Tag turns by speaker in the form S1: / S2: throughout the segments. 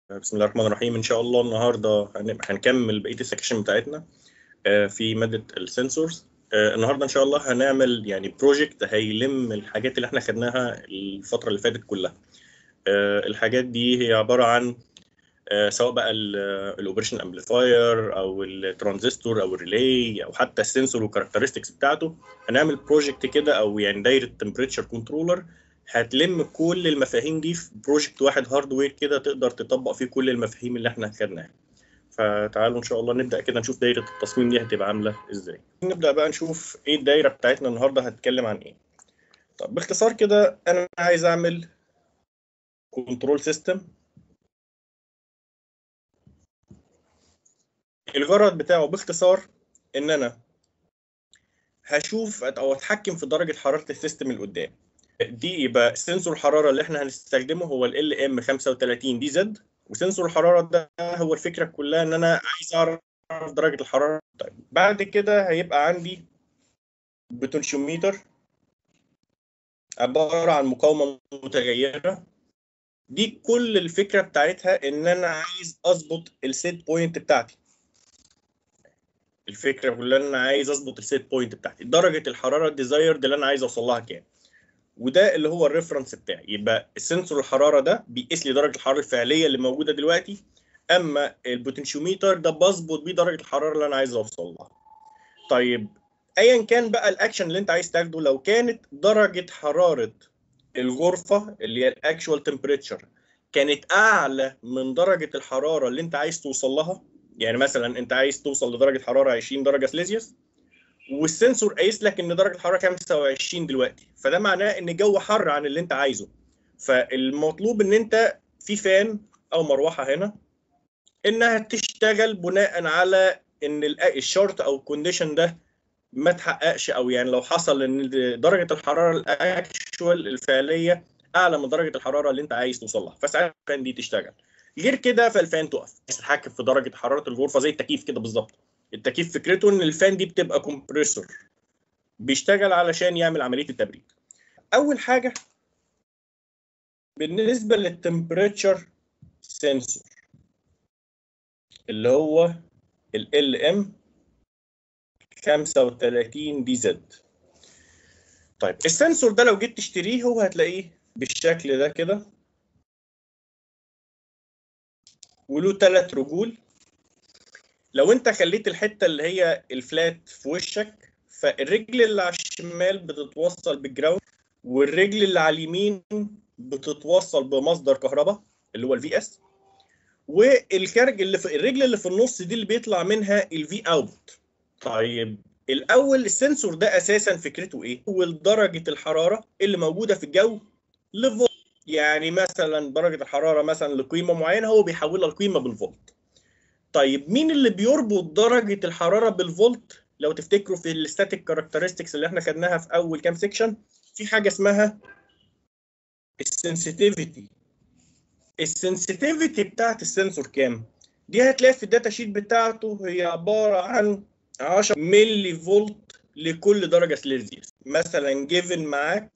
S1: بسم الله الرحمن الرحيم ان شاء الله النهارده هنكمل بقيه السكشن بتاعتنا في ماده السنسورز النهارده ان شاء الله هنعمل يعني بروجكت هيلم الحاجات اللي احنا خدناها الفتره اللي فاتت كلها الحاجات دي هي عباره عن سواء بقى الاوبريشن امبليفاير او الترانزستور او الريلي او حتى السنسور والكاركترستكس بتاعته هنعمل بروجكت كده او يعني دايره تمبريتشر كنترولر هتلم كل المفاهيم دي في بروجكت واحد هاردوير كده تقدر تطبق فيه كل المفاهيم اللي احنا خدناها فتعالوا ان شاء الله نبدا كده نشوف دايره التصميم دي هتبقى عامله ازاي نبدا بقى نشوف ايه الدايره بتاعتنا النهارده هتتكلم عن ايه طب باختصار كده انا عايز اعمل كنترول سيستم الغرض بتاعه باختصار ان انا هشوف او اتحكم في درجه حراره السيستم اللي قدام دي يبقى سنسور الحراره اللي احنا هنستخدمه هو ال ام 35 دي زد وسنسور الحراره ده هو الفكره كلها ان انا عايز اعرف درجه الحراره طيب بعد كده هيبقى عندي بوتنشيوميتر عباره عن مقاومه متغيره دي كل الفكره بتاعتها ان انا عايز اظبط السيت بوينت بتاعتي الفكره كلها ان انا عايز اظبط السيت بوينت بتاعتي درجه الحراره الديزايرد اللي انا عايز اوصل لها كام وده اللي هو الريفرنس بتاعي يبقى السنسور الحراره ده بيقيس لي درجه الحراره الفعليه اللي موجوده دلوقتي اما البوتنشيوميتر ده بظبط بيه درجه الحراره اللي انا عايز اوصل لها طيب ايا كان بقى الاكشن اللي انت عايز تاخده لو كانت درجه حراره الغرفه اللي هي الاكشوال تمبريتشر كانت اعلى من درجه الحراره اللي انت عايز توصل لها يعني مثلا انت عايز توصل لدرجه حراره 20 درجه سليزيوس والسنسور قايس لك ان درجه الحراره 25 دلوقتي فده معناه ان الجو حر عن اللي انت عايزه فالمطلوب ان انت في فان او مروحه هنا انها تشتغل بناء على ان الشرط او الكونديشن ده ما تحققش او يعني لو حصل ان درجه الحراره الاكشوال الفعليه اعلى من درجه الحراره اللي انت عايز توصل لها فساعتها الفان دي تشتغل غير كده فالفان تقف تتحكم في درجه حراره الغرفه زي التكييف كده بالظبط التكييف فكرته ان الفان دي بتبقى كومبريسور بيشتغل علشان يعمل عمليه التبريد اول حاجه بالنسبه للتمبريتشر سنسور اللي هو ال ام 35 دي زد طيب السنسور ده لو جيت تشتريه هو هتلاقيه بالشكل ده كده وله ثلاث رجول لو انت خليت الحته اللي هي الفلات في وشك فالرجل اللي على الشمال بتتوصل بالجراوند والرجل اللي على اليمين بتتوصل بمصدر كهرباء اللي هو الفي اس والكرج اللي في الرجل اللي في النص دي اللي بيطلع منها الفي اوت طيب الاول السنسور ده اساسا فكرته ايه هو درجه الحراره اللي موجوده في الجو لفولت يعني مثلا درجه الحراره مثلا لقيمه معينه هو بيحولها لقيمه بالفولت طيب مين اللي بيربط درجه الحراره بالفولت لو تفتكروا في الستاتيك كاركترستكس اللي احنا خدناها في اول كام سيكشن في حاجه اسمها السنسيتيفيتي السنسيتيفيتي بتاعت السنسور كام دي هتلاقي في الداتا شيت بتاعته هي عباره عن 10 ملي فولت لكل درجه سليزيوس مثلا جيفن معاك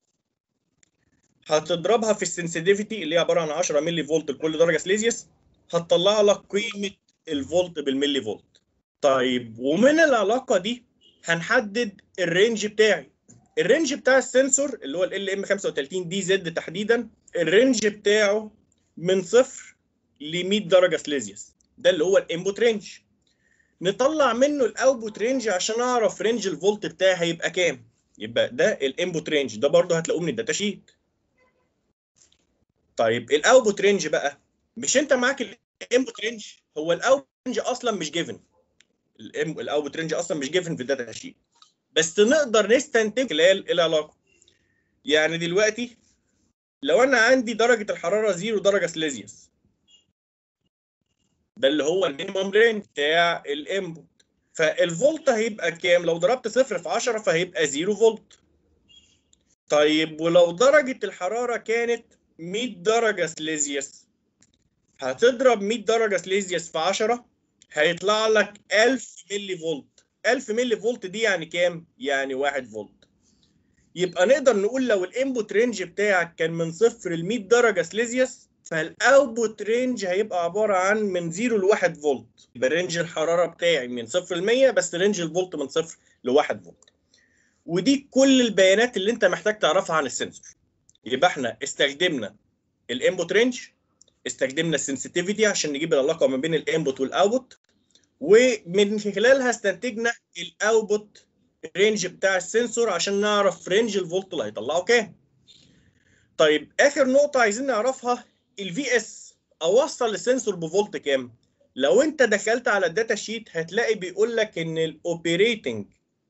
S1: هتضربها في السنسيتيفيتي اللي هي عباره عن 10 ملي فولت لكل درجه سليزيوس هتطلع لك قيمه الفولت بالملي فولت طيب ومن العلاقه دي هنحدد الرينج بتاعي الرينج بتاع السنسور اللي هو ال ام 35 دي زد تحديدا الرينج بتاعه من صفر ل 100 درجه سليزيوس ده اللي هو الانبوت رينج نطلع منه الاوتبوت رينج عشان اعرف رينج الفولت بتاعي هيبقى كام يبقى ده الانبوت رينج ده برضه هتلاقوه من الداتا شيت طيب الاوتبوت رينج بقى مش انت معاك الانبوت رينج هو الاوتبوت رينج اصلا مش جيفن الاوتبوت رينج اصلا مش جيفن في الداتا شيت بس نقدر نستنتج خلال العلاقه يعني دلوقتي لو انا عندي درجه الحراره 0 درجه سليزيوس ده اللي هو المينيمم رينج بتاع الانبوت فالفولت هيبقى كام لو ضربت صفر في 10 فهيبقى 0 فولت طيب ولو درجه الحراره كانت 100 درجه سليزيوس هتضرب 100 درجه سليزيوس في 10 هيطلع لك 1000 ملي فولت 1000 ملي فولت دي يعني كام؟ يعني 1 فولت يبقى نقدر نقول لو الانبوت رينج بتاعك كان من صفر ل 100 درجه سليزيوس فالاوتبوت رينج هيبقى عباره عن من 0 ل 1 فولت يبقى رينج الحراره بتاعي من صفر ل 100 بس رينج الفولت من صفر ل 1 فولت ودي كل البيانات اللي انت محتاج تعرفها عن السنسور يبقى احنا استخدمنا الانبوت رينج استخدمنا السنسيتيفيتي عشان نجيب العلاقه ما بين الانبوت والاوتبوت ومن خلالها استنتجنا الاوتبوت رينج بتاع السنسور عشان نعرف رينج الفولت اللي هيطلعه كام طيب اخر نقطه عايزين نعرفها الفي اس اوصل السنسور بفولت كام لو انت دخلت على الداتا شيت هتلاقي بيقول لك ان الاوبريتنج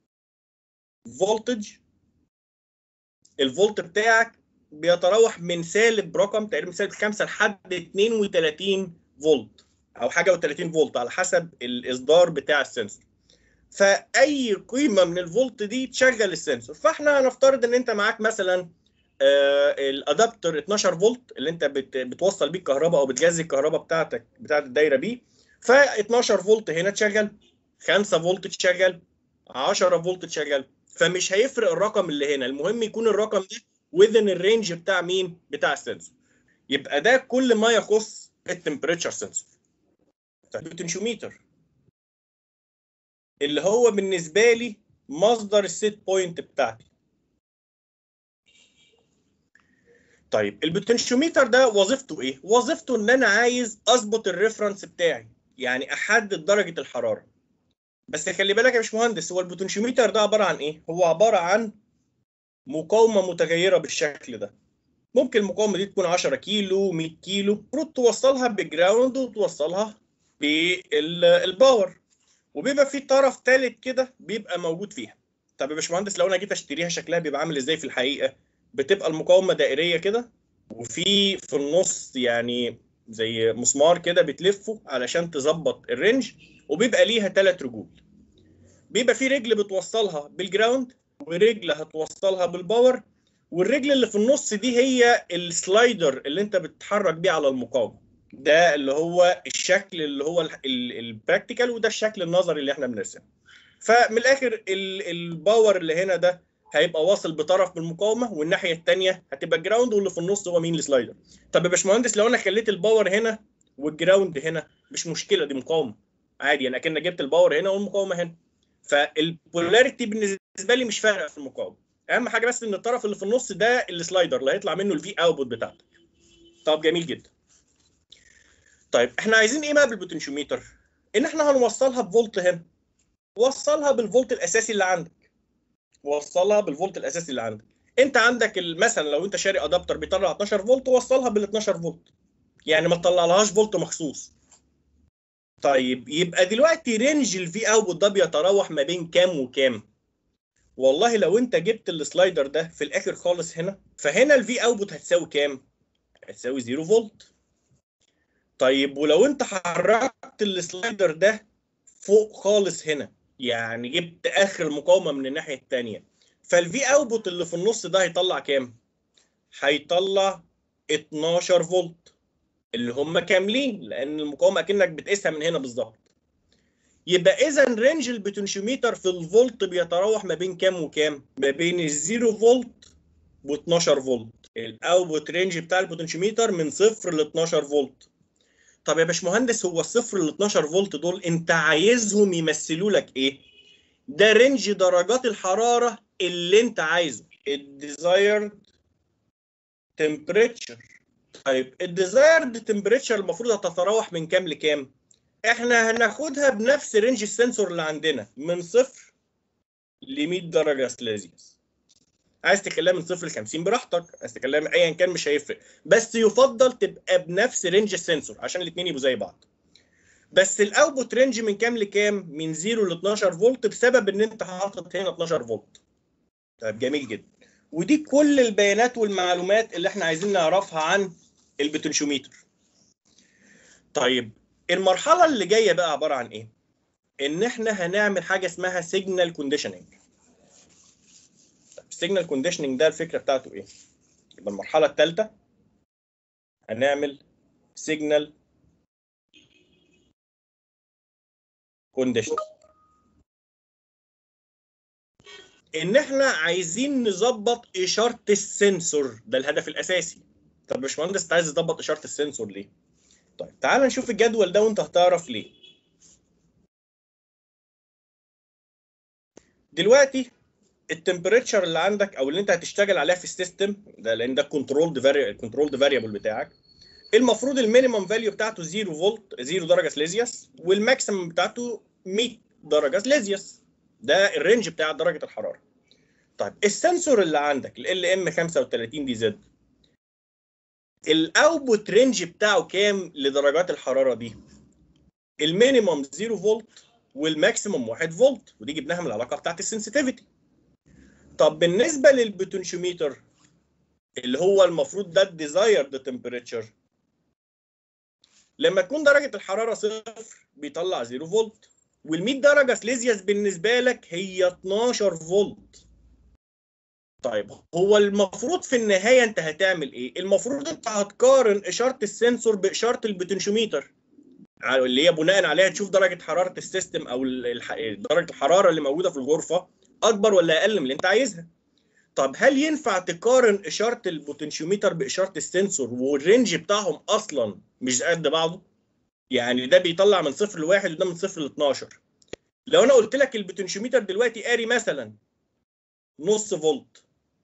S1: فولتج الفولت بتاعك بيتراوح من سالب رقم تقريبا سالب 5 لحد 32 فولت او حاجه و30 فولت على حسب الاصدار بتاع السنسور فاي قيمه من الفولت دي تشغل السنسور فاحنا هنفترض ان انت معاك مثلا آه الادابتر 12 فولت اللي انت بت بتوصل بيه الكهرباء او بتجزي الكهرباء بتاعتك بتاعت الدايره بيه ف 12 فولت هنا تشغل 5 فولت تشغل 10 فولت تشغل فمش هيفرق الرقم اللي هنا المهم يكون الرقم ده within الرينج بتاع مين بتاع السنسور يبقى ده كل ما يخص التمبريتشر سنسور البوتنشيوميتر اللي هو بالنسبه لي مصدر السيت بوينت بتاعتي طيب البوتنشيوميتر ده وظيفته ايه وظيفته ان انا عايز اظبط الريفرنس بتاعي يعني احدد درجه الحراره بس خلي بالك يا باشمهندس هو البوتنشيوميتر ده عباره عن ايه هو عباره عن مقاومه متغيره بالشكل ده ممكن المقاومه دي تكون 10 كيلو 100 كيلو المفروض توصلها بجراوند وتوصلها بالباور وبيبقى في طرف ثالث كده بيبقى موجود فيها طب يا باشمهندس لو انا جيت اشتريها شكلها بيبقى عامل ازاي في الحقيقه بتبقى المقاومه دائريه كده وفي في النص يعني زي مسمار كده بتلفه علشان تظبط الرينج وبيبقى ليها ثلاث رجول بيبقى في رجل بتوصلها بالجراوند ورجل هتوصلها بالباور والرجل اللي في النص دي هي السلايدر اللي انت بتتحرك بيه على المقاومه ده اللي هو الشكل اللي هو البراكتيكال وده الشكل النظري اللي احنا بنرسمه فمن الاخر الباور اللي هنا ده هيبقى واصل بطرف بالمقاومه والناحيه الثانيه هتبقى جراوند واللي في النص هو مين السلايدر طب يا باشمهندس لو انا خليت الباور هنا والجراوند هنا مش مشكله دي مقاومه عادي انا كأني جبت الباور هنا والمقاومه هنا فالبولاريتي بالنسبه لي مش فارقه في المقاومه اهم حاجه بس ان الطرف اللي في النص ده السلايدر اللي هيطلع منه الفي اوتبوت بتاعتك طب جميل جدا طيب احنا عايزين ايه بقى بالبوتنشيوميتر ان احنا هنوصلها بفولت هنا وصلها بالفولت الاساسي اللي عندك وصلها بالفولت الاساسي اللي عندك انت عندك مثلا لو انت شاري ادابتر بيطلع 12 فولت وصلها بال 12 فولت يعني ما تطلعلهاش فولت مخصوص طيب يبقى دلوقتي رينج الفي اوتبوت ده بيتراوح ما بين كام وكام والله لو انت جبت السلايدر ده في الاخر خالص هنا فهنا الفي اوتبوت هتساوي كام هتساوي 0 فولت طيب ولو انت حركت السلايدر ده فوق خالص هنا يعني جبت اخر المقاومه من الناحيه الثانيه فالفي اوتبوت اللي في النص ده هيطلع كام هيطلع 12 فولت اللي هم كاملين لان المقاومه اكنك بتقيسها من هنا بالظبط يبقى اذا رينج البوتنشيوميتر في الفولت بيتراوح ما بين كام وكام ما بين الزيرو فولت و12 فولت الاوتبوت رينج بتاع البوتنشيوميتر من صفر ل 12 فولت طب يا باشمهندس هو الصفر ل 12 فولت دول انت عايزهم يمثلوا لك ايه ده رينج درجات الحراره اللي انت عايزه الديزايرد تمبريتشر طيب الديزايرد تمبريتشر المفروض هتتراوح من كام لكام احنا هناخدها بنفس رينج السنسور اللي عندنا من صفر ل 100 درجه سليزيوس عايز تخليها من صفر ل 50 براحتك عايز تخليها ايا كان مش هيفرق بس يفضل تبقى بنفس رينج السنسور عشان الاثنين يبقوا زي بعض بس الاوتبوت رينج من كام لكام من 0 ل 12 فولت بسبب ان انت حاطط هنا 12 فولت طيب جميل جدا ودي كل البيانات والمعلومات اللي احنا عايزين نعرفها عن البوتنشيوميتر طيب المرحله اللي جايه بقى عباره عن ايه ان احنا هنعمل حاجه اسمها سيجنال كونديشننج السيجنال كونديشننج ده الفكره بتاعته ايه يبقى المرحله الثالثه هنعمل سيجنال كونديشن ان احنا عايزين نظبط اشاره السنسور ده الهدف الاساسي طب يا باشمهندس انت عايز تظبط اشاره السنسور ليه طيب تعال نشوف الجدول ده وانت هتعرف ليه دلوقتي التمبريتشر اللي عندك او اللي انت هتشتغل عليها في السيستم ده لان ده كنترولد كنترولد فاريبل بتاعك المفروض المينيمم فاليو بتاعته 0 فولت 0 درجه سليزيوس والماكسيمم بتاعته 100 درجه سليزيوس ده الرينج بتاع درجه الحراره طيب السنسور اللي عندك ال ام 35 دي زد الاوتبوت رينج بتاعه كام لدرجات الحراره دي المينيمم 0 فولت والماكسيمم 1 فولت ودي جبناها من العلاقه بتاعت السنسيتيفيتي طب بالنسبه للبوتنشيوميتر اللي هو المفروض ده الديزايرد تمبريتشر لما تكون درجه الحراره صفر بيطلع 0 فولت وال100 درجه سليزيوس بالنسبه لك هي 12 فولت طيب هو المفروض في النهايه انت هتعمل ايه المفروض انت هتقارن اشاره السنسور باشاره البوتنشيوميتر اللي هي بناء عليها تشوف درجه حراره السيستم او درجه الحراره اللي موجوده في الغرفه اكبر ولا اقل من اللي انت عايزها طب هل ينفع تقارن اشاره البوتنشيوميتر باشاره السنسور والرينج بتاعهم اصلا مش قد بعضه يعني ده بيطلع من صفر لواحد وده من صفر ل 12 لو انا قلت لك البوتنشيوميتر دلوقتي قاري مثلا نص فولت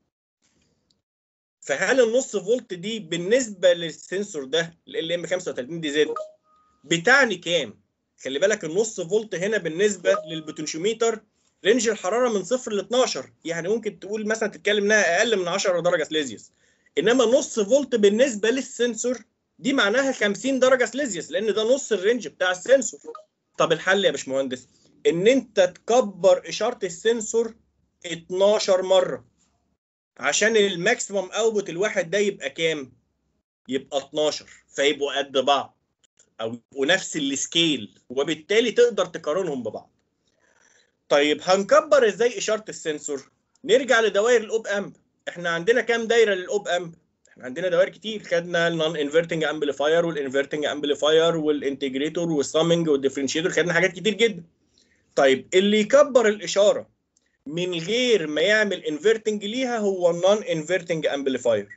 S1: فهل النص فولت دي بالنسبه للسنسور ده ال ام 35 دي زد بتعني كام؟ خلي بالك النص فولت هنا بالنسبه للبوتنشيوميتر رينج الحراره من صفر ل 12 يعني ممكن تقول مثلا تتكلم انها اقل من 10 درجه سليزيوس انما نص فولت بالنسبه للسنسور دي معناها 50 درجه سليزيوس لان ده نص الرينج بتاع السنسور طب الحل يا باشمهندس ان انت تكبر اشاره السنسور 12 مره عشان الماكسيمم اوتبوت الواحد ده يبقى كام يبقى 12 فيبقوا قد بعض او يبقوا نفس السكيل وبالتالي تقدر تقارنهم ببعض طيب هنكبر ازاي اشاره السنسور نرجع لدوائر الاوب امب احنا عندنا كام دايره للاوب امب احنا عندنا دوائر كتير خدنا النون انفرتنج امبليفاير والانفرتنج امبليفاير والانتجريتور والسامنج والديفرنشيتور خدنا حاجات كتير جدا طيب اللي يكبر الاشاره من غير ما يعمل انفرتنج ليها هو النون انفرتنج امبليفاير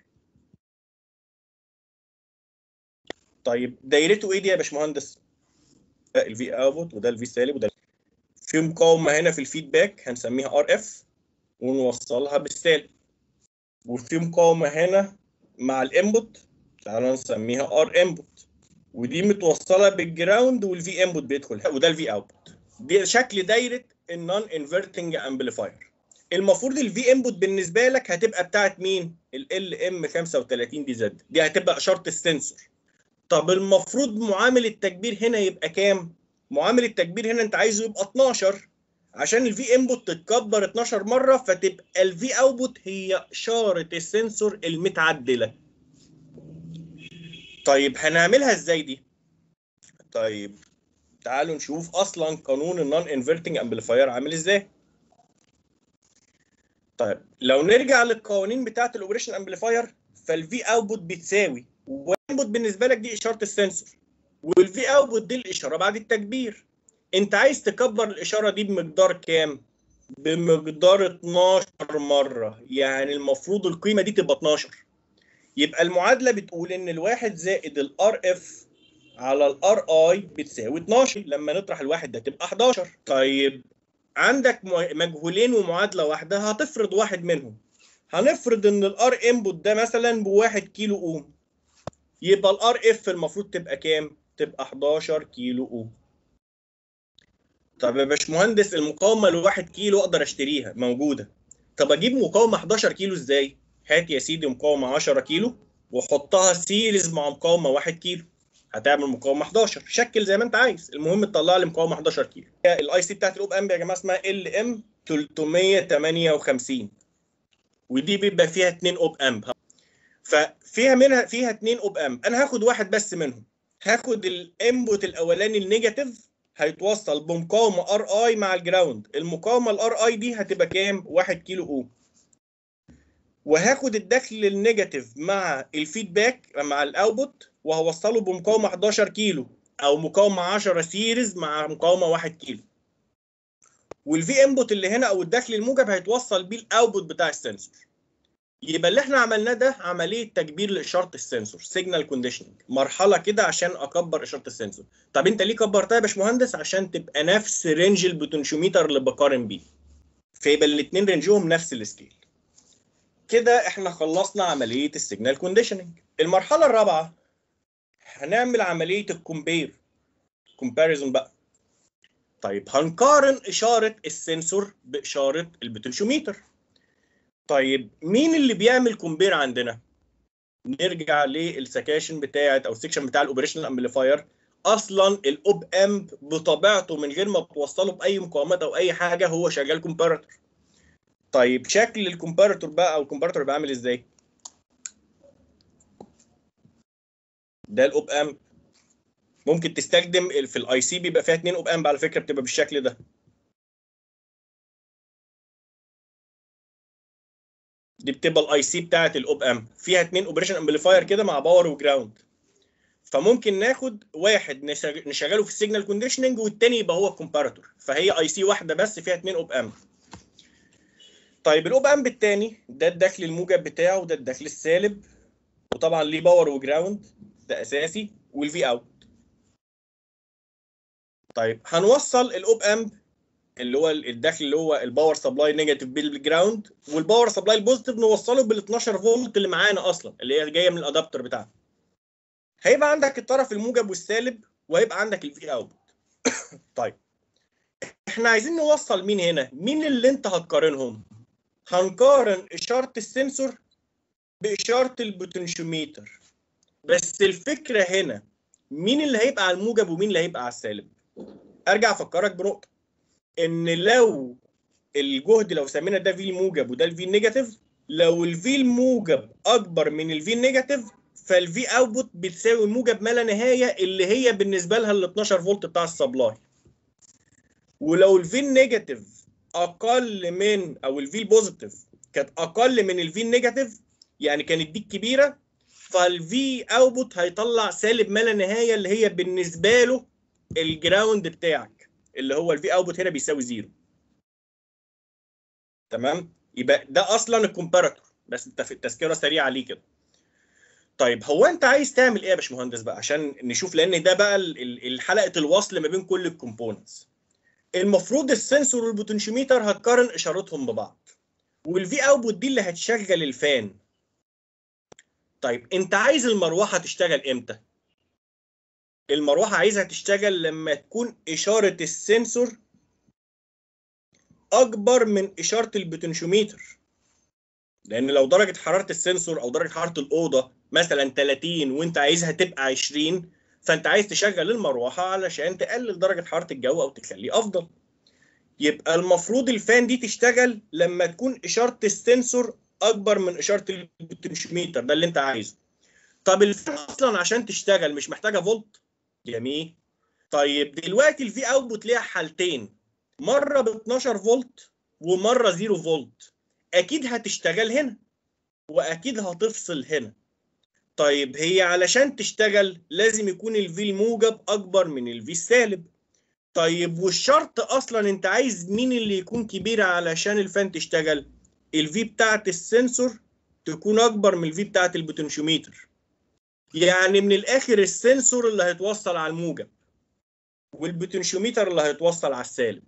S1: طيب دايرته ايه دي يا باشمهندس ده الفي اوتبوت وده الفي سالب وده في مقاومه هنا في الفيدباك هنسميها ار اف ونوصلها بالسالب وفي مقاومه هنا مع الانبوت تعالوا نسميها ار انبوت ودي متوصله بالجراوند والفي انبوت بيدخل وده الفي اوتبوت دي شكل دايره النون انفرتنج امبليفاير المفروض الفي انبوت بالنسبه لك هتبقى بتاعت مين ال ام 35 دي زد دي هتبقى اشاره السنسور طب المفروض معامل التكبير هنا يبقى كام معامل التكبير هنا انت عايزه يبقى 12 عشان الفي انبوت تتكبر 12 مره فتبقى الفي اوتبوت هي اشاره السنسور المتعدله طيب هنعملها ازاي دي طيب تعالوا نشوف اصلا قانون النون انفرتنج امبليفاير عامل ازاي طيب لو نرجع للقوانين بتاعه الاوبريشن امبليفاير فالفي اوتبوت بتساوي والانبوت بالنسبه لك دي اشاره السنسور والفي اوتبوت دي الاشاره بعد التكبير انت عايز تكبر الاشاره دي بمقدار كام بمقدار 12 مره يعني المفروض القيمه دي تبقى 12 يبقى المعادله بتقول ان الواحد زائد الار اف على الار اي بتساوي 12 لما نطرح الواحد ده تبقى 11 طيب عندك مجهولين ومعادله واحده هتفرض واحد منهم هنفرض ان الار انبوت ده مثلا بواحد كيلو اوم يبقى الار اف المفروض تبقى كام تبقى 11 كيلو اوم طب يا باشمهندس المقاومه الواحد كيلو اقدر اشتريها موجوده طب اجيب مقاومه 11 كيلو ازاي هات يا سيدي مقاومه 10 كيلو وحطها سيريز مع مقاومه 1 كيلو هتعمل مقاومه 11 شكل زي ما انت عايز المهم تطلع لي مقاومه 11 كيلو الاي سي بتاعت الاوب امب يا جماعه اسمها ال ام 358 ودي بيبقى فيها 2 اوب امب ففيها منها فيها 2 اوب امب انا هاخد واحد بس منهم هاخد الانبوت الاولاني النيجاتيف هيتوصل بمقاومه ار اي مع الجراوند المقاومه الار اي دي هتبقى كام 1 كيلو اوم وهاخد الدخل النيجاتيف مع الفيدباك مع الاوتبوت وهوصله بمقاومه 11 كيلو او مقاومه 10 سيريز مع مقاومه 1 كيلو والفي انبوت اللي هنا او الدخل الموجب هيتوصل بيه الاوتبوت بتاع السنسور يبقى اللي احنا عملناه ده عمليه تكبير لاشاره السنسور سيجنال كونديشننج مرحله كده عشان اكبر اشاره السنسور طب انت ليه كبرتها يا باشمهندس عشان تبقى نفس رينج البوتنشيوميتر اللي بقارن بيه فيبقى الاثنين رينجهم نفس السكيل كده احنا خلصنا عمليه السيجنال كونديشننج المرحله الرابعه هنعمل عمليه الكومبير كومباريزون بقى طيب هنقارن اشاره السنسور باشاره البوتنشيوميتر طيب مين اللي بيعمل كومبير عندنا نرجع للسكاشن بتاعه او السكشن بتاع الاوبريشنال امبليفاير اصلا الاوب امب بطبيعته من غير ما توصله باي مقاومات او اي حاجه هو شغال كومباراتور طيب شكل الكومباراتور بقى او الكومباراتور بيبقى عامل ازاي ده الاوب امب ممكن تستخدم في الاي سي بيبقى فيها اتنين اوب امب على فكره بتبقى بالشكل ده دي بتبقى الاي سي بتاعه الاوب امب فيها اتنين اوبريشن امبليفاير كده مع باور وجراوند فممكن ناخد واحد نشغله في السيجنال كونديشننج والتاني يبقى هو الكومباراتور فهي اي سي واحده بس فيها اتنين اوب امب طيب الاوب امب التاني ده الدخل الموجب بتاعه وده الدخل السالب وطبعا ليه باور وجراوند ده اساسي والفي اوت طيب هنوصل الاوب امب اللي هو الدخل اللي هو الباور سبلاي نيجاتيف بالجراوند والباور سبلاي البوزيتيف نوصله بال 12 فولت اللي معانا اصلا اللي هي جايه من الادابتر بتاعنا هيبقى عندك الطرف الموجب والسالب وهيبقى عندك الفي اوت طيب احنا عايزين نوصل مين هنا مين اللي انت هتقارنهم هنقارن اشاره السنسور باشاره البوتنشيوميتر بس الفكره هنا مين اللي هيبقى على الموجب ومين اللي هيبقى على السالب ارجع افكرك بنقطه ان لو الجهد لو سمينا ده في الموجب وده الفي النيجاتيف لو الفي الموجب اكبر من الفي النيجاتيف فالفي اوتبوت بتساوي موجب ما لا نهايه اللي هي بالنسبه لها ال 12 فولت بتاع السبلاي ولو الفي النيجاتيف اقل من او الفي البوزيتيف كانت اقل من الفي النيجاتيف يعني كانت دي كبيره فالفي اوتبوت هيطلع سالب ما لا نهايه اللي هي بالنسبه له الجراوند بتاعك اللي هو الفي اوتبوت هنا بيساوي زيرو تمام يبقى ده اصلا الكومباراتور بس تذكره سريعه ليه كده طيب هو انت عايز تعمل ايه يا باشمهندس بقى عشان نشوف لان ده بقى الحلقه الوصل ما بين كل الكومبوننتس المفروض السنسور والبوتنشيوميتر هتقارن اشارتهم ببعض والفي اوتبوت دي اللي هتشغل الفان طيب انت عايز المروحه تشتغل امتى المروحه عايزها تشتغل لما تكون اشاره السنسور اكبر من اشاره البوتنشيوميتر لان لو درجه حراره السنسور او درجه حراره الاوضه مثلا 30 وانت عايزها تبقى 20 فانت عايز تشغل المروحه علشان تقلل درجه حراره الجو او تخليه افضل يبقى المفروض الفان دي تشتغل لما تكون اشاره السنسور اكبر من اشاره البوتنشيوميتر ده اللي انت عايزه طب الفان اصلا عشان تشتغل مش محتاجه فولت جميل طيب دلوقتي الفي اوتبوت ليها حالتين مره ب 12 فولت ومره 0 فولت اكيد هتشتغل هنا واكيد هتفصل هنا طيب هي علشان تشتغل لازم يكون الفي الموجب اكبر من الفي السالب طيب والشرط اصلا انت عايز مين اللي يكون كبير علشان الفان تشتغل الفي بتاعت السنسور تكون اكبر من الفي بتاعت البوتنشيوميتر يعني من الاخر السنسور اللي هيتوصل على الموجب والبوتنشيوميتر اللي هيتوصل على السالب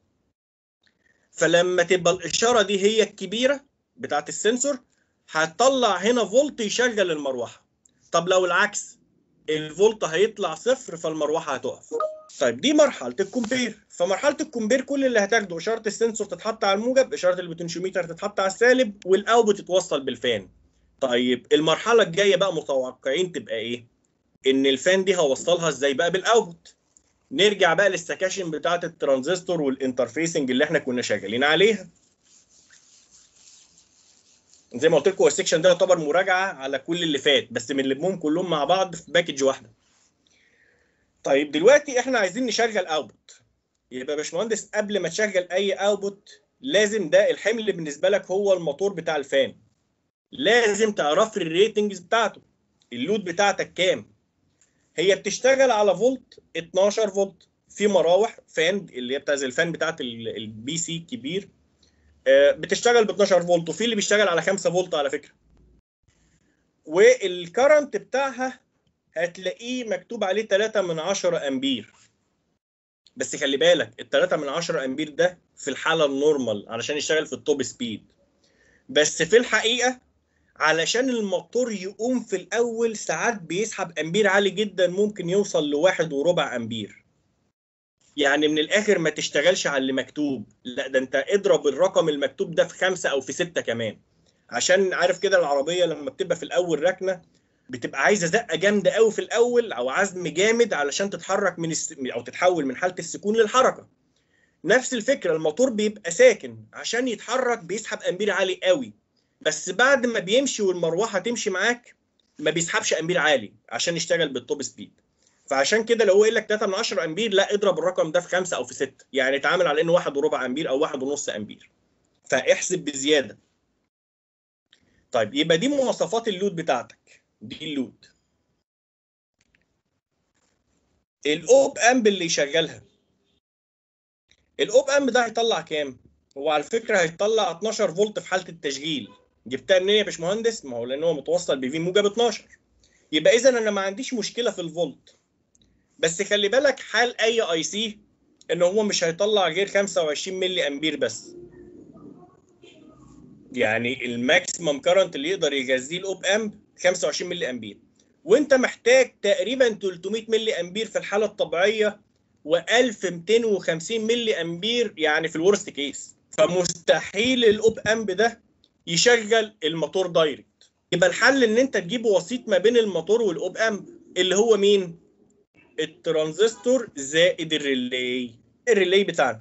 S1: فلما تبقى الاشاره دي هي الكبيره بتاعت السنسور هتطلع هنا فولت يشغل المروحه طب لو العكس الفولت هيطلع صفر فالمروحه هتقف طيب دي مرحله الكومبير فمرحله الكومبير كل اللي هتاخده اشاره السنسور تتحط على الموجب اشاره البوتنشيوميتر تتحط على السالب والاوتبوت يتوصل بالفان طيب المرحله الجايه بقى متوقعين تبقى ايه ان الفان دي هوصلها ازاي بقى بالاوتبوت نرجع بقى للسكاشن بتاعه الترانزستور والانترفيسنج اللي احنا كنا شغالين عليها زي ما قلت لكم السكشن ده يعتبر مراجعه على كل اللي فات بس بنلمهم كلهم مع بعض في باكج واحده طيب دلوقتي احنا عايزين نشغل اوتبوت يبقى يا باشمهندس قبل ما تشغل اي اوتبوت لازم ده الحمل بالنسبه لك هو الموتور بتاع الفان لازم تعرف الريتنجز بتاعته اللود بتاعتك كام هي بتشتغل على فولت 12 فولت في مراوح فان اللي هي بتاع زي الفان بتاعت البي سي الكبير آه، بتشتغل ب 12 فولت وفي اللي بيشتغل على 5 فولت على فكره والكرنت بتاعها هتلاقيه مكتوب عليه 3 من 10 امبير بس خلي بالك ال 3 من 10 امبير ده في الحاله النورمال علشان يشتغل في التوب سبيد بس في الحقيقه علشان الموتور يقوم في الاول ساعات بيسحب امبير عالي جدا ممكن يوصل لواحد وربع امبير يعني من الاخر ما تشتغلش على اللي مكتوب لا ده انت اضرب الرقم المكتوب ده في خمسة او في ستة كمان عشان عارف كده العربيه لما بتبقى في الاول راكنه بتبقى عايزه زقه جامده قوي في الاول او عزم جامد علشان تتحرك من الس... او تتحول من حاله السكون للحركه نفس الفكره الموتور بيبقى ساكن عشان يتحرك بيسحب امبير عالي قوي بس بعد ما بيمشي والمروحه تمشي معاك ما بيسحبش امبير عالي عشان يشتغل بالتوب سبيد فعشان كده لو هو قايل لك 3 من 10 امبير لا اضرب الرقم ده في 5 او في 6 يعني اتعامل على انه 1 وربع امبير او 1 ونص امبير فاحسب بزياده طيب يبقى دي مواصفات اللود بتاعتك دي اللود الاوب امب اللي يشغلها الاوب امب ده هيطلع كام هو على فكره هيطلع 12 فولت في حاله التشغيل جبتها منين يا باشمهندس ما هو لان هو متوصل بفي موجب 12 يبقى اذا انا ما عنديش مشكله في الفولت بس خلي بالك حال اي اي سي ان هو مش هيطلع غير 25 ملي امبير بس يعني الماكسيمم كارنت اللي يقدر يغذيه الاوب امب 25 ملي امبير وانت محتاج تقريبا 300 ملي امبير في الحاله الطبيعيه و1250 ملي امبير يعني في الورست كيس فمستحيل الاوب امب ده يشغل الموتور دايركت يبقى الحل ان انت تجيب وسيط ما بين الموتور والاوب امب اللي هو مين الترانزستور زائد الريلي الريلي بتاعنا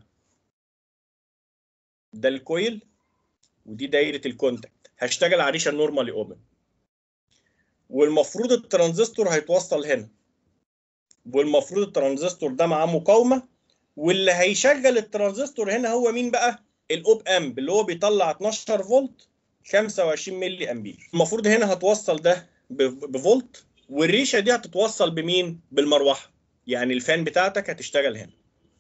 S1: ده الكويل ودي دايره الكونتاكت هشتغل على ريشه نورمالي اوبن والمفروض الترانزستور هيتوصل هنا والمفروض الترانزستور ده معاه مقاومه واللي هيشغل الترانزستور هنا هو مين بقى الاوب امب اللي هو بيطلع 12 فولت 25 ملي امبير المفروض هنا هتوصل ده بفولت والريشه دي هتتوصل بمين بالمروحه يعني الفان بتاعتك هتشتغل هنا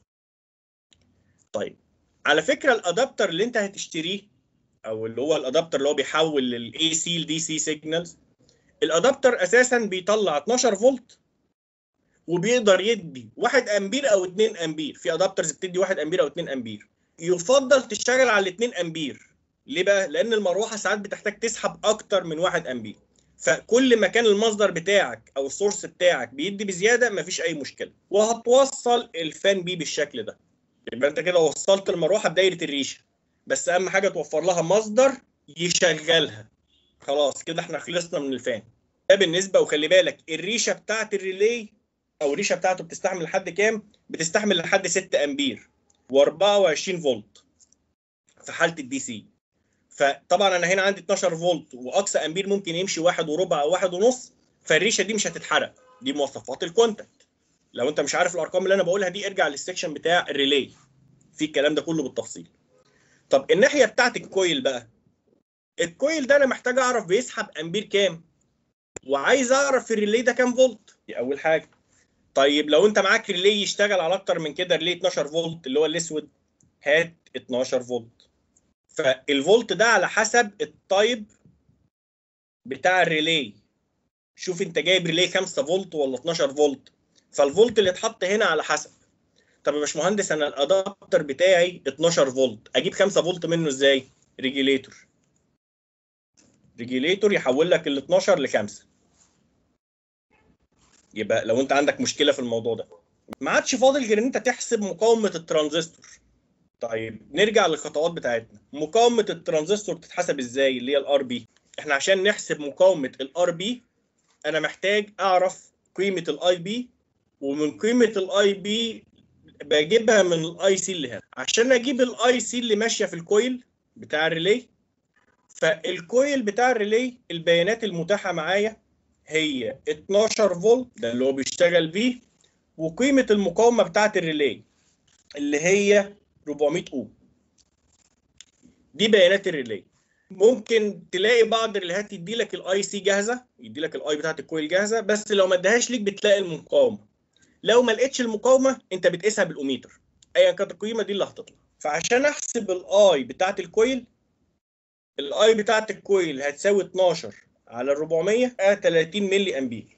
S1: طيب على فكره الادابتر اللي انت هتشتريه او اللي هو الادابتر اللي هو بيحول الاي سي لدي سي سيجنالز الادابتر اساسا بيطلع 12 فولت وبيقدر يدي 1 امبير او 2 امبير في ادابترز بتدي 1 امبير او 2 امبير يفضل تشتغل على 2 امبير ليه بقى لان المروحه ساعات بتحتاج تسحب اكتر من 1 امبير فكل ما كان المصدر بتاعك او السورس بتاعك بيدي بزياده مفيش اي مشكله وهتوصل الفان بيه بالشكل ده يبقى انت كده وصلت المروحه بدايره الريشه بس اهم حاجه توفر لها مصدر يشغلها خلاص كده احنا خلصنا من الفان ده بالنسبه وخلي بالك الريشه بتاعت الريلي او الريشه بتاعته بتستحمل لحد كام بتستحمل لحد 6 امبير و24 فولت في حاله الدي سي فطبعا انا هنا عندي 12 فولت واقصى امبير ممكن يمشي واحد وربع او واحد ونص فالريشه دي مش هتتحرق دي مواصفات الكونتاكت لو انت مش عارف الارقام اللي انا بقولها دي ارجع للسكشن بتاع الريلي في الكلام ده كله بالتفصيل طب الناحيه بتاعت الكويل بقى الكويل ده انا محتاج اعرف بيسحب امبير كام وعايز اعرف الريلي ده كام فولت دي اول حاجه طيب لو انت معاك ريلي يشتغل على اكتر من كده ريلي 12 فولت اللي هو الاسود هات 12 فولت فالفولت ده على حسب التايب بتاع الريلي شوف انت جايب ريلي 5 فولت ولا 12 فولت فالفولت اللي اتحط هنا على حسب طب يا باشمهندس انا الادابتر بتاعي 12 فولت اجيب 5 فولت منه ازاي ريجيليتور ريجيليتور يحول لك ال 12 ل 5 يبقى لو انت عندك مشكله في الموضوع ده ما عادش فاضل غير ان انت تحسب مقاومه الترانزستور طيب نرجع للخطوات بتاعتنا مقاومه الترانزستور بتتحسب ازاي اللي هي الار بي احنا عشان نحسب مقاومه الار بي انا محتاج اعرف قيمه الاي بي ومن قيمه الاي بي بجيبها من الاي سي اللي هنا عشان اجيب الاي سي اللي ماشيه في الكويل بتاع الريلي فالكويل بتاع الريلي البيانات المتاحه معايا هي 12 فولت ده اللي هو بيشتغل بيه وقيمه المقاومه بتاعه الريلي اللي هي 400 اوم دي بيانات الريلي ممكن تلاقي بعض الريليهات يدي لك الاي سي جاهزه يدي لك الاي بتاعت الكويل جاهزه بس لو ما ادهاش ليك بتلاقي المقاومه لو ما لقيتش المقاومه انت بتقيسها بالاوميتر ايا كانت القيمه دي اللي هتطلع فعشان احسب الاي بتاعت الكويل الاي بتاعت الكويل هتساوي 12 على 400 30 ملي امبير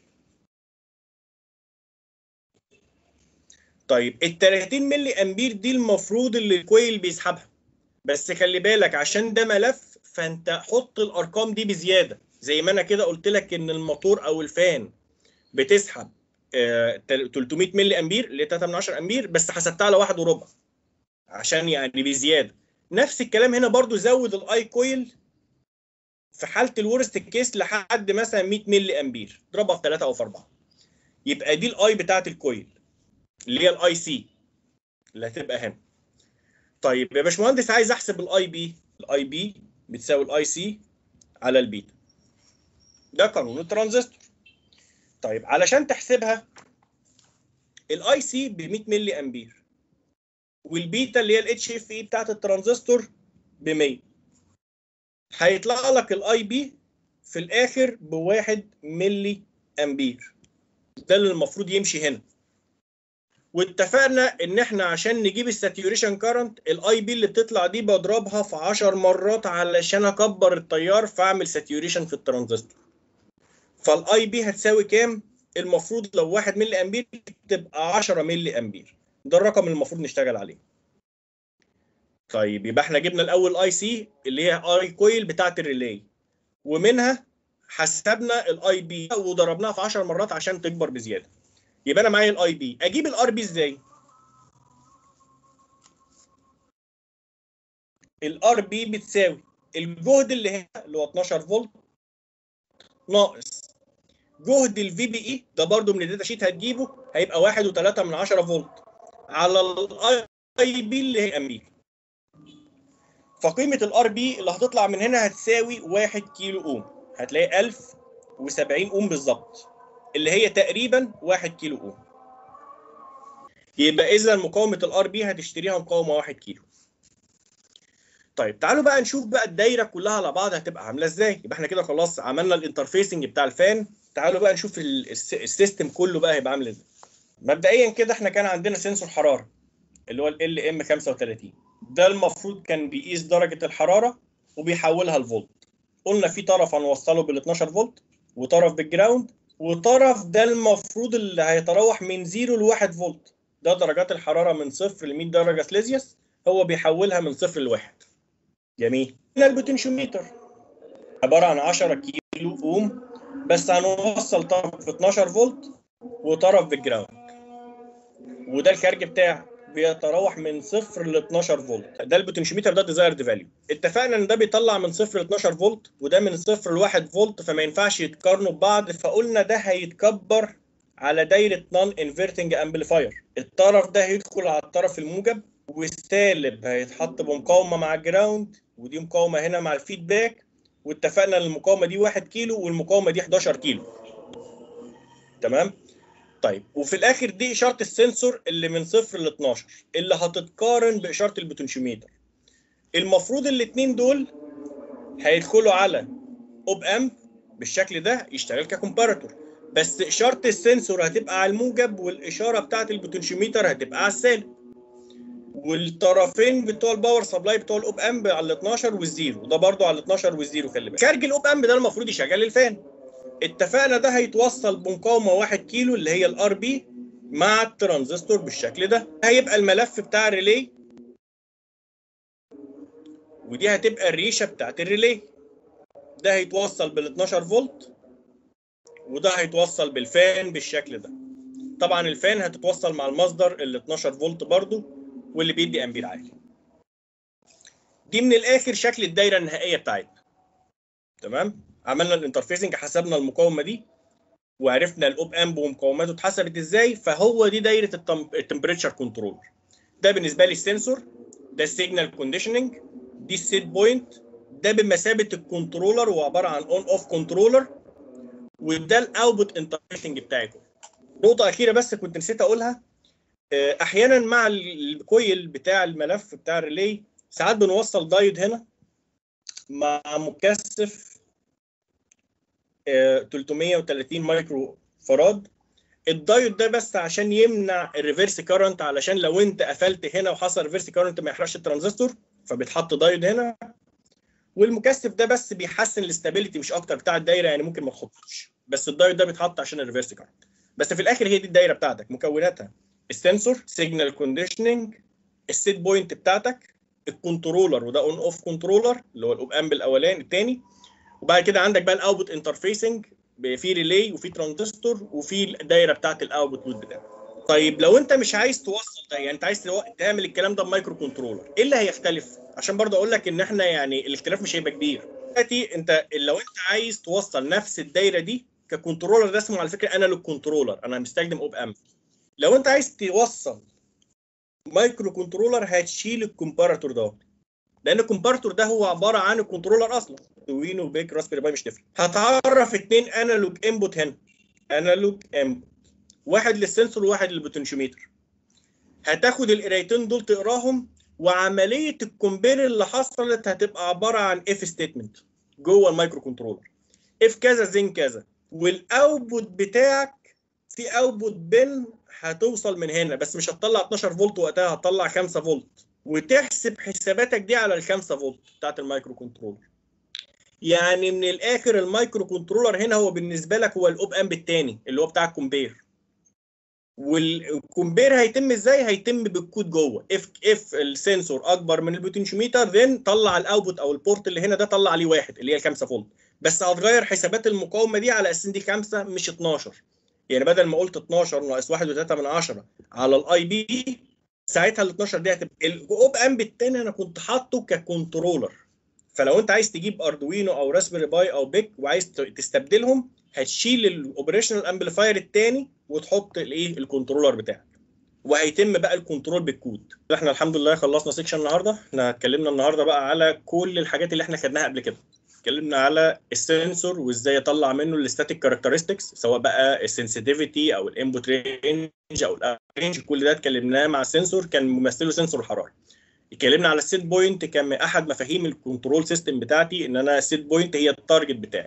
S1: طيب ال 30 ملي امبير دي المفروض اللي الكويل بيسحبها بس خلي بالك عشان ده ملف فانت حط الارقام دي بزياده زي ما انا كده قلت لك ان الموتور او الفان بتسحب آه 300 ملي امبير اللي هي 3 من 10 امبير بس حسبتها على واحد وربع عشان يعني بزياده نفس الكلام هنا برضو زود الاي كويل في حاله الورست كيس لحد مثلا 100 ملي امبير اضربها في 3 او في 4 يبقى دي الاي بتاعت الكويل اللي هي الاي سي اللي هتبقى هنا طيب يا باشمهندس عايز احسب الاي بي الاي بي بتساوي الاي سي على البيتا ده قانون الترانزستور طيب علشان تحسبها الاي سي ب 100 ملي امبير والبيتا اللي هي الاتش اف اي بتاعت الترانزستور ب 100 هيطلع لك الاي بي في الاخر ب 1 ملي امبير ده اللي المفروض يمشي هنا واتفقنا ان احنا عشان نجيب الساتيوريشن كارنت الاي بي اللي بتطلع دي بضربها في 10 مرات علشان اكبر التيار فاعمل ساتيوريشن في الترانزستور فالاي بي هتساوي كام المفروض لو 1 ملي امبير تبقى 10 ملي امبير ده الرقم اللي المفروض نشتغل عليه طيب يبقى احنا جبنا الاول اي سي اللي هي اي كويل بتاعه الريلاي ومنها حسبنا الاي بي وضربناها في 10 مرات عشان تكبر بزياده يبقى انا معايا الاي بي اجيب الار بي ازاي الار بي بتساوي الجهد اللي هنا اللي هو 12 فولت ناقص جهد الفي بي اي ده برده من الداتا شيت هتجيبه هيبقى 1.3 من 10 فولت على الاي بي اللي هي امبير فقيمه الار بي اللي هتطلع من هنا هتساوي 1 كيلو اوم هتلاقي 1070 اوم بالظبط اللي هي تقريبا 1 كيلو اوم يبقى اذا مقاومه الار بي هتشتريها مقاومه 1 كيلو طيب تعالوا بقى نشوف بقى الدايره كلها على بعض هتبقى عامله ازاي يبقى احنا كده خلاص عملنا الانترفيسنج بتاع الفان تعالوا بقى نشوف السيستم كله بقى هيبقى عامل ازاي مبدئيا كده احنا كان عندنا سنسور حراره اللي هو ال ام 35 ده المفروض كان بيقيس درجه الحراره وبيحولها لفولت قلنا في طرف هنوصله بال 12 فولت وطرف بالجراوند وطرف ده المفروض اللي هيتراوح من 0 ل 1 فولت ده درجات الحراره من 0 ل 100 درجه سليزيوس هو بيحولها من 0 ل 1 جميل هنا البوتنشيوميتر عباره عن 10 كيلو اوم بس هنوصل طرف ب 12 فولت وطرف بالجراوند وده الخارج بتاعه بيتراوح من 0 ل 12 فولت ده البوتنشيوميتر ده ديزايرد فاليو اتفقنا ان ده بيطلع من 0 ل 12 فولت وده من 0 ل 1 فولت فما ينفعش يتقارنوا ببعض فقلنا ده هيتكبر على دايره نون انفرتنج امبليفاير الطرف ده هيدخل على الطرف الموجب والسالب هيتحط بمقاومه مع الجراوند ودي مقاومه هنا مع الفيدباك واتفقنا ان المقاومه دي 1 كيلو والمقاومه دي 11 كيلو تمام طيب وفي الاخر دي اشاره السنسور اللي من 0 ل 12 اللي هتتقارن باشاره البوتنشيوميتر المفروض الاثنين دول هيدخلوا على اوب امب بالشكل ده يشتغل ككومباراتور بس اشاره السنسور هتبقى على الموجب والاشاره بتاعه البوتنشيوميتر هتبقى على السالب والطرفين بتوع الباور سبلاي بتوع الاوب امب على ال 12 والزيرو ده برضو على ال 12 والزيرو خلي بالك خارج الاوب امب ده المفروض يشغل الفان اتفقنا ده هيتوصل بمقاومه 1 كيلو اللي هي الار بي مع الترانزستور بالشكل ده هيبقى الملف بتاع الريلي ودي هتبقى الريشه بتاعت الريلي ده هيتوصل بال 12 فولت وده هيتوصل بالفان بالشكل ده طبعا الفان هتتوصل مع المصدر ال 12 فولت برضو واللي بيدي امبير عالي دي من الاخر شكل الدايره النهائيه بتاعتنا تمام عملنا الانترفيسنج حسبنا المقاومه دي وعرفنا الاوب امب ومقاوماته اتحسبت ازاي فهو دي دايره التمبريتشر كنترول ده بالنسبه لي السنسور ده السيجنال كونديشننج دي السيت بوينت ده بمثابه الكنترولر وعباره عن اون اوف كنترولر وده الاوتبوت انترفيسنج بتاعكم نقطه اخيره بس كنت نسيت اقولها احيانا مع الكويل بتاع الملف بتاع الريلي ساعات بنوصل دايود هنا مع مكثف 330 مايكرو فراد الدايود ده بس عشان يمنع الريفرس كارنت علشان لو انت قفلت هنا وحصل ريفرس كارنت ما يحرقش الترانزستور فبيتحط دايود هنا والمكثف ده بس بيحسن الاستابيليتي مش اكتر بتاع الدايره يعني ممكن ما تحطوش بس الدايود ده بيتحط عشان الريفرس كارنت بس في الاخر هي دي الدايره بتاعتك مكوناتها السنسور سيجنال كونديشننج السيت بوينت بتاعتك الكنترولر وده اون اوف كنترولر اللي هو الاوب امب الاولاني الثاني وبعد كده عندك بقى الاوتبوت انترفيسنج في ريلي وفي ترانزستور وفي الدايره بتاعت الاوتبوت لود بتاعك طيب لو انت مش عايز توصل ده يعني انت عايز تعمل الكلام ده بمايكرو كنترولر ايه اللي هيختلف عشان برضه اقول لك ان احنا يعني الاختلاف مش هيبقى كبير دلوقتي انت لو انت عايز توصل نفس الدايره دي ككنترولر ده اسمه على فكره انالوج كنترولر انا مستخدم اوب ام لو انت عايز توصل مايكرو كنترولر هتشيل الكومباراتور ده لان الكومباراتور ده هو عباره عن الكنترولر اصلا وينو بيك راسبيري باي مش تفرق هتعرف اثنين انالوج انبوت هنا انالوج انبوت واحد للسنسور وواحد للبوتنشيوميتر هتاخد القرايتين دول تقراهم وعمليه الكومبير اللي حصلت هتبقى عباره عن اف ستيتمنت جوه المايكرو كنترولر اف كذا زين كذا والاوتبوت بتاعك في اوتبوت بن هتوصل من هنا بس مش هتطلع 12 فولت وقتها هتطلع 5 فولت وتحسب حساباتك دي على ال 5 فولت بتاعت المايكرو كنترولر يعني من الاخر المايكرو كنترولر هنا هو بالنسبه لك هو الاوب امب الثاني اللي هو بتاع الكومبير والكومبير هيتم ازاي هيتم بالكود جوه اف اف السنسور اكبر من البوتنشيوميتر ذن طلع الاوتبوت او البورت اللي هنا ده طلع عليه واحد اللي هي ال 5 فولت بس هتغير حسابات المقاومه دي على اساس ان دي 5 مش 12 يعني بدل ما قلت 12 ناقص 1.3 من 10 على الاي بي ساعتها ال 12 دي هتبقى الاوب امب الثاني انا كنت حاطه ككنترولر فلو انت عايز تجيب اردوينو او راسبيري باي او بيك وعايز تستبدلهم هتشيل الاوبريشنال امبليفاير الثاني وتحط الايه الكنترولر بتاعك وهيتم بقى الكنترول بالكود احنا الحمد لله خلصنا سيكشن النهارده احنا اتكلمنا النهارده بقى على كل الحاجات اللي احنا خدناها قبل كده اتكلمنا على السنسور وازاي اطلع منه الاستاتيك كاركترستكس سواء بقى السنسيتيفيتي او الانبوت رينج او الرينج كل ده اتكلمناه مع السنسور كان ممثله سنسور الحراره اتكلمنا على السيت بوينت كان احد مفاهيم الكنترول سيستم بتاعتي ان انا السيت بوينت هي التارجت بتاعي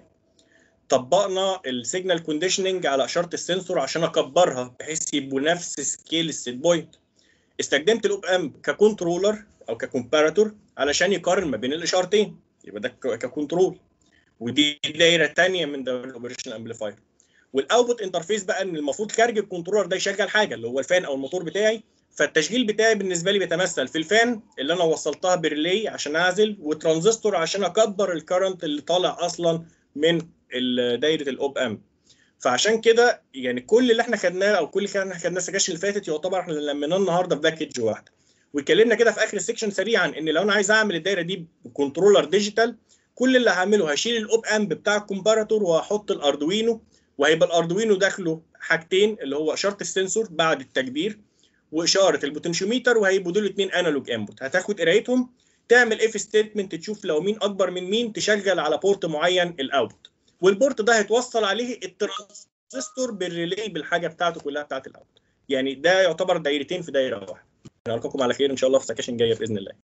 S1: طبقنا السيجنال كونديشننج على اشاره السنسور عشان اكبرها بحيث يبقوا نفس سكيل السيت بوينت استخدمت الاوب امب ككنترولر او ككومباراتور علشان يقارن ما بين الاشارتين يبقى ده ككنترول ودي دايره ثانيه من دايره الاوبريشن امبليفاير والاوتبوت انترفيس بقى ان المفروض خارج الكنترولر ده يشغل حاجه اللي هو الفان او الموتور بتاعي فالتشغيل بتاعي بالنسبه لي بيتمثل في الفان اللي انا وصلتها بريلي عشان اعزل وترانزستور عشان اكبر الكرنت اللي طالع اصلا من دايره الاوب ام فعشان كده يعني كل اللي احنا خدناه او كل اللي احنا خدناه السكاشن اللي فاتت يعتبر احنا لميناه النهارده في باكج واحده واتكلمنا كده في اخر السكشن سريعا ان لو انا عايز اعمل الدايره دي بكنترولر ديجيتال كل اللي هعمله هشيل الاوب امب بتاع الكومباراتور وهحط الاردوينو وهيبقى الاردوينو داخله حاجتين اللي هو اشاره السنسور بعد التكبير واشاره البوتنشيوميتر وهيبقوا دول اثنين انالوج انبوت هتاخد قرايتهم تعمل اف ستيتمنت تشوف لو مين اكبر من مين تشغل على بورت معين الاوت والبورت ده هيتوصل عليه الترانزستور بالريلي بالحاجه بتاعته كلها بتاعت الاوت يعني ده يعتبر دايرتين في دايره واحده نلقاكم على خير ان شاء الله في سكاشن جايه باذن الله